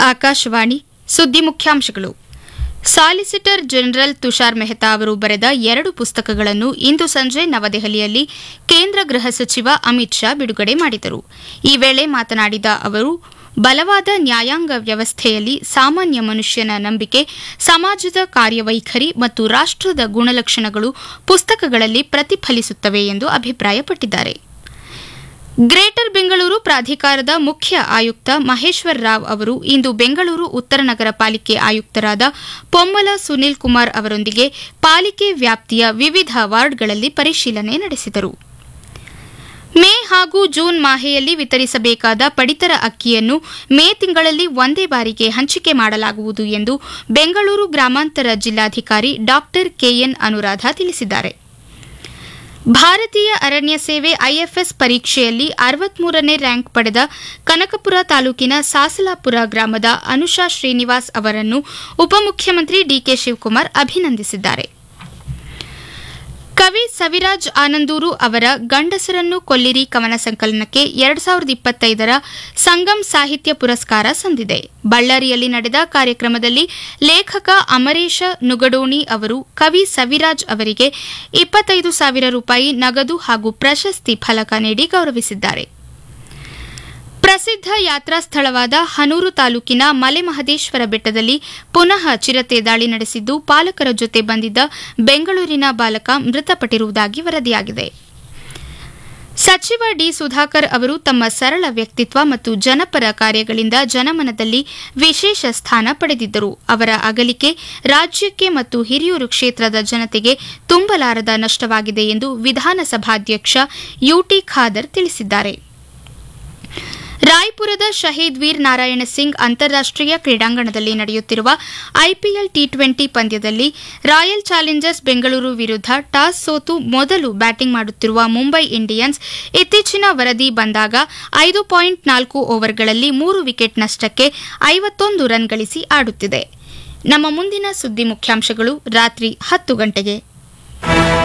ಆಕಾಶವಾಣಿ ಸುದ್ದಿ ಮುಖ್ಯಾಂಶಗಳು solicitor general Tushar Mehta ಅವರು ಬರೆದ ಎರಡು ಪುಸ್ತಕಗಳನ್ನು ಇಂದು ಸಂಜೆ ನವದೆಹಲಿಯಲ್ಲಿ ಕೇಂದ್ರ ಗೃಹ ಸಚಿವ ಅಮಿತ್ ಶಾ ಬಿಡುಗಡೆ ಮಾಡಿದರು ಈ ವೇಳೆ ಮಾತನಾಡಿದ ಅವರು ಬಲವಾದ ನ್ಯಾಯಾಂಗ ವ್ಯವಸ್ಥೆಯಲ್ಲಿ ಸಾಮಾನ್ಯ ಮನುಷ್ಯನ ನಂಬಿಕೆ ಸಮಾಜದ ಕಾರ್ಯವೈಖರಿ ಮತ್ತು ರಾಷ್ಟದ ಗುಣಲಕ್ಷಣಗಳು ಪುಸ್ತಕಗಳಲ್ಲಿ ಪ್ರತಿಫಲಿಸುತ್ತವೆ ಎಂದು ಅಭಿಪ್ರಾಯಪಟ್ಟಿದ್ದಾರೆ ಗ್ರೇಟರ್ ಬೆಂಗಳೂರು ಪ್ರಾಧಿಕಾರದ ಮುಖ್ಯ ಆಯುಕ್ತ ಮಹೇಶ್ವರ್ ರಾವ್ ಅವರು ಇಂದು ಬೆಂಗಳೂರು ಉತ್ತರ ನಗರ ಪಾಲಿಕೆ ಆಯುಕ್ತರಾದ ಪೊಮ್ಮಲ ಸುನೀಲ್ ಕುಮಾರ್ ಅವರೊಂದಿಗೆ ಪಾಲಿಕೆ ವ್ಯಾಪ್ತಿಯ ವಿವಿಧ ವಾರ್ಡ್ಗಳಲ್ಲಿ ಪರಿಶೀಲನೆ ನಡೆಸಿದರು ಮೇ ಹಾಗೂ ಜೂನ್ ಮಾಹೆಯಲ್ಲಿ ವಿತರಿಸಬೇಕಾದ ಪಡಿತರ ಅಕ್ಕಿಯನ್ನು ಮೇ ತಿಂಗಳಲ್ಲಿ ಒಂದೇ ಬಾರಿಗೆ ಹಂಚಿಕೆ ಮಾಡಲಾಗುವುದು ಎಂದು ಬೆಂಗಳೂರು ಗ್ರಾಮಾಂತರ ಜಿಲ್ಲಾಧಿಕಾರಿ ಡಾ ಕೆಎನ್ ಅನುರಾಧ ತಿಳಿಸಿದ್ದಾರೆ ಭಾರತೀಯ ಅರಣ್ಯ ಸೇವೆ ಐಎಫ್ಎಸ್ ಪರೀಕ್ಷೆಯಲ್ಲಿ ಅರವತ್ಮೂರನೇ ರ್ಯಾಂಕ್ ಪಡೆದ ಕನಕಪುರ ತಾಲೂಕಿನ ಸಾಸಲಾಪುರ ಗ್ರಾಮದ ಅನುಷಾ ಶ್ರೀನಿವಾಸ್ ಅವರನ್ನು ಉಪಮುಖ್ಯಮಂತ್ರಿ ಡಿಕೆ ಶಿವಕುಮಾರ್ ಅಭಿನಂದಿಸಿದ್ದಾರೆ ಕವಿ ಸವಿರಾಜ್ ಆನಂದೂರು ಅವರ ಗಂಡಸರನ್ನು ಕೊಲ್ಲಿರಿ ಕವನ ಸಂಕಲನಕ್ಕೆ ಎರಡ್ ಸಾವಿರದ ಇಪ್ಪತ್ತೈದರ ಸಂಗಮ್ ಸಾಹಿತ್ಯ ಪುರಸ್ಕಾರ ಸಂದಿದೆ ಬಳ್ಳಾರಿಯಲ್ಲಿ ನಡೆದ ಕಾರ್ಯಕ್ರಮದಲ್ಲಿ ಲೇಖಕ ಅಮರೇಶ ನುಗಡೋಣಿ ಅವರು ಕವಿ ಸವಿರಾಜ್ ಅವರಿಗೆ ಇಪ್ಪತ್ತೈದು ಸಾವಿರ ರೂಪಾಯಿ ನಗದು ಹಾಗೂ ಪ್ರಶಸ್ತಿ ಫಲಕ ನೀಡಿ ಗೌರವಿಸಿದ್ದಾರೆ ಪ್ರಸಿದ್ಧ ಯಾತ್ರಾ ಸ್ಥಳವಾದ ಹನೂರು ತಾಲೂಕಿನ ಮಲೆಮಹದೇಶ್ವರ ಬೆಟ್ಟದಲ್ಲಿ ಪುನಃ ಚಿರತೆ ದಾಳಿ ನಡೆಸಿದ್ದು ಪಾಲಕರ ಜೊತೆ ಬಂದಿದ್ದ ಬೆಂಗಳೂರಿನ ಬಾಲಕ ಮೃತಪಟ್ಟಿರುವುದಾಗಿ ವರದಿಯಾಗಿದೆ ಸಚಿವ ಡಿ ಸುಧಾಕರ್ ಅವರು ತಮ್ಮ ಸರಳ ವ್ಯಕ್ತಿತ್ವ ಮತ್ತು ಜನಪರ ಕಾರ್ಯಗಳಿಂದ ಜನಮನದಲ್ಲಿ ವಿಶೇಷ ಸ್ಥಾನ ಪಡೆದಿದ್ದರು ಅವರ ಅಗಲಿಕೆ ರಾಜ್ಯಕ್ಕೆ ಮತ್ತು ಹಿರಿಯೂರು ಕ್ಷೇತ್ರದ ಜನತೆಗೆ ತುಂಬಲಾರದ ನಷ್ಟವಾಗಿದೆ ಎಂದು ವಿಧಾನಸಭಾಧ್ಯಕ್ಷ ಯುಟಿ ಖಾದರ್ ತಿಳಿಸಿದ್ದಾರೆ ರಾಯ್ಪುರದ ಶಹೀದ್ ವೀರ್ ನಾರಾಯಣ ಸಿಂಗ್ ಅಂತಾರಾಷ್ಟೀಯ ಕ್ರೀಡಾಂಗಣದಲ್ಲಿ ನಡೆಯುತ್ತಿರುವ ಐಪಿಎಲ್ ಟಿ ಟ್ವೆಂಟಿ ಪಂದ್ಯದಲ್ಲಿ ರಾಯಲ್ ಚಾಲೆಂಜರ್ಸ್ ಬೆಂಗಳೂರು ವಿರುದ್ಧ ಟಾಸ್ ಸೋತು ಮೊದಲು ಬ್ಯಾಟಿಂಗ್ ಮಾಡುತ್ತಿರುವ ಮುಂಬೈ ಇಂಡಿಯನ್ಸ್ ಇತ್ತೀಚಿನ ವರದಿ ಬಂದಾಗ ಐದು ಪಾಯಿಂಟ್ ನಾಲ್ಕು ಓವರ್ಗಳಲ್ಲಿ ಮೂರು ವಿಕೆಟ್ ನಷ್ಟಕ್ಕೆ ಐವತ್ತೊಂದು ರನ್ ಗಳಿಸಿ ಆಡುತ್ತಿದೆ ನಮ್ಮ ಮುಂದಿನ ಸುದ್ದಿ ಮುಖ್ಯಾಂಶಗಳು ರಾತ್ರಿ ಹತ್ತು ಗಂಟೆಗೆ